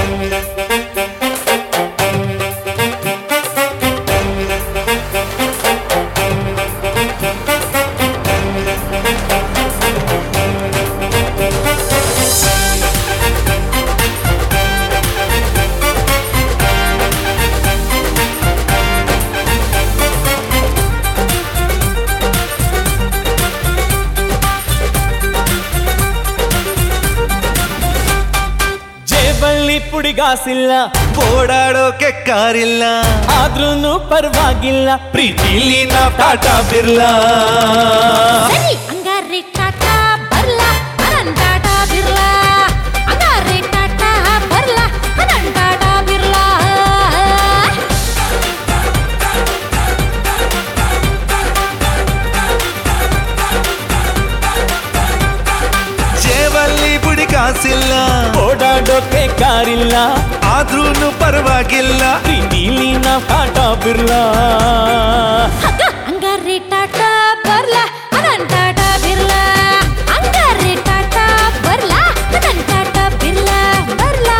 ಜೇಬಲ್ಲಿ ಪುಡಿಗಾಸಿಲ್ಲ ಓಡಾಡೋಕೆ ಕಾರಿಲ್ಲ ಆದ್ರೂನು ಪರವಾಗಿಲ್ಲ ಪ್ರೀತಿಲಿ ನಾ ಟಾಟಾ ಬಿರ್ಲಾ ಸರಿ ಹಂಗಾರೆ ಟಾಟಾ ಬರ್ಲಾ ಅನನ್ ಟಾಟಾ ಬಿರ್ಲಾ ಹಂಗಾರೆ ಟಾಟಾ ಬರ್ಲಾ ಅನನ್ ಟಾಟಾ ಬಿರ್ಲಾ ಜೇಬಲ್ಲಿ ಬುಡಿ ಕಾಸಿಲ್ಲ ಓಡಾಡೋಕೆ ಕಾರಿಲ್ಲ ಆದ್ರೂನು ಪರವಾಗಿಲ್ಲ ಪ್ರೀತಿಲಿ ನಾ ಟಾಟಾ ಬಿರ್ಲಾ ಹಗ್ಗ ಹಂಗಾರೆ ಟಾಟಾ ಬರ್ಲಾ ಅನನ್ ಟಾಟಾ ಬಿರ್ಲಾ ಹಂಗಾರೆ ಟಾಟಾ ಬರ್ಲಾ ಅನನ್ ಟಾಟಾ ಬಿರ್ಲಾ ಬರ್ಲಾ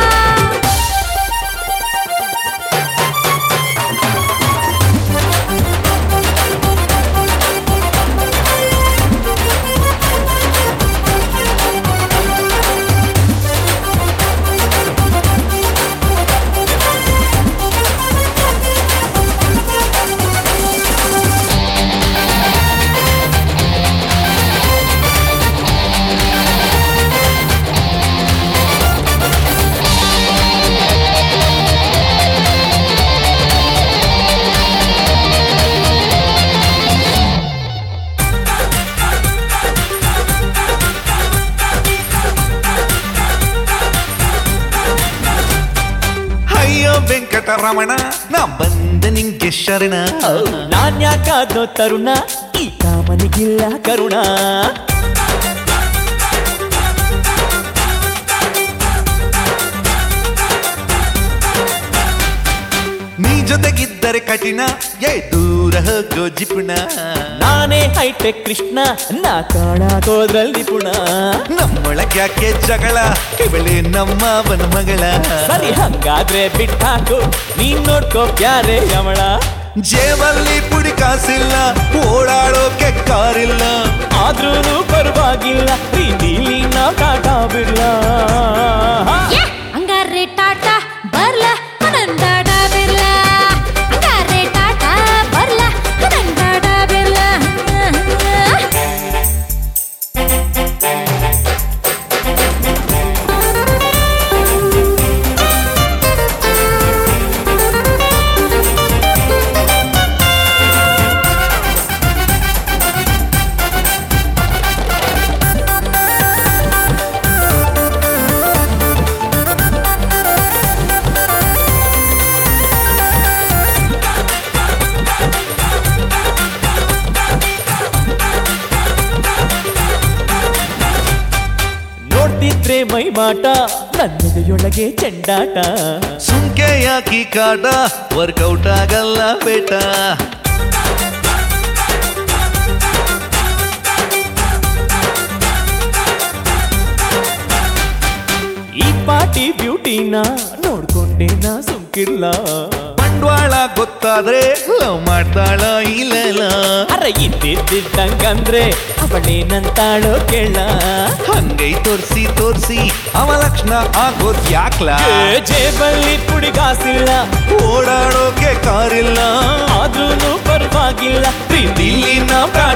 ಅಯ್ಯೋ ವೆಂಕಟರಮಣ ನಾ ಬಂದ ನಿಂಗೆ ಶರಣ ನಾನ್ ಯಾಕಾದೋ ತರುಣ ಈ ಕಾಮನಿಗಿಲ್ಲ ಕರುಣ ನೀ ಜೊತೆಗಿದ್ದರೆ ಕಠಿಣ ಏ ದೂರ ಹೋಗೋ ಜಿಪುಣ ನಾನೇ ಹೈಟೆಕ್ ಕೃಷ್ಣ ನಾ ಕಾಣಾಕೋದ್ರಲ್ಲಿ ನಿಪುಣ ನಮ್ಮೊಳಗ್ ಯಾಕೆ ಜಗಳ ಇವಳೆ ನಮ್ಮವನ ಮಗಳ ಸರಿ ಹಂಗಾದ್ರೆ ಬಿಟ್ಟಾಕು ನೀನ್ ನೋಡ್ಕೋ ಪ್ಯಾರೆ ಯಮಳ ಜೇಬಲ್ಲಿ ಪುಡಿ ಕಾಸಿಲ್ಲ ಓಡಾಡೋಕೆ ಕಾರಿಲ್ಲ ಆದ್ರೂನು ಪರವಾಗಿಲ್ಲ ಪ್ರೀತಿಲಿ ನಾ ಟಾಟಾ ಬಿಡ್ಲ ಏ ಹಂಗಾರೆ ಟಾಟಾ ಬರ್ಲಾ ಅನನ್ ಟಾಟಾ ಬಿರ್ಲಾ ಹಂಗಾರೆ ಟಾಟಾ ಬರ್ಲಾ ಅನನ್ ಟಾಟಾ ಬಿರ್ಲಾ ನೋಡ್ತಿದ್ರೆ ಮೈ ಮಾಟ ನನ್ನೆದೆಯೊಳಗೆ ಚೆಂಡಾಟ ಸುಂಕೆ ಯಾಕಿ ಕಾಟ ವರ್ಕೌಟ್ ಆಗಲ್ಲ ಬೇಟ ಈ ಪಾಟಿ ಬ್ಯೂಟಿನ ನೋಡ್ಕೊಂಡೆ ನಾ ಸುಮ್ಕಿರ್ಲ ಬಂಡವಾಳ ಗೊತ್ತಾದ್ರೆ ಲವ್ ಮಾಡ್ತಾಳ ಇಲ್ಲ ಅರ ಇದ್ದಿದ್ದಂಗಂದ್ರೆ ಅವಳೇನಂತಾಳೋ ಕೇಳ ಹಂಗೈ ತೋರ್ಸಿ ತೋರ್ಸಿ ಅವ ಲಕ್ಷಣ ಆಗೋದ್ ಯಾಕ್ಲ ಜೇಬಲ್ಲಿ ಪುಡಿಗಾಸಿಲ್ಲ ಓಡಾಡೋಕೆ ಕಾರಿಲ್ಲ ಆದ್ರೂನು ಪರವಾಗಿಲ್ಲ ಪ್ರೀತಿಲಿ ನಾ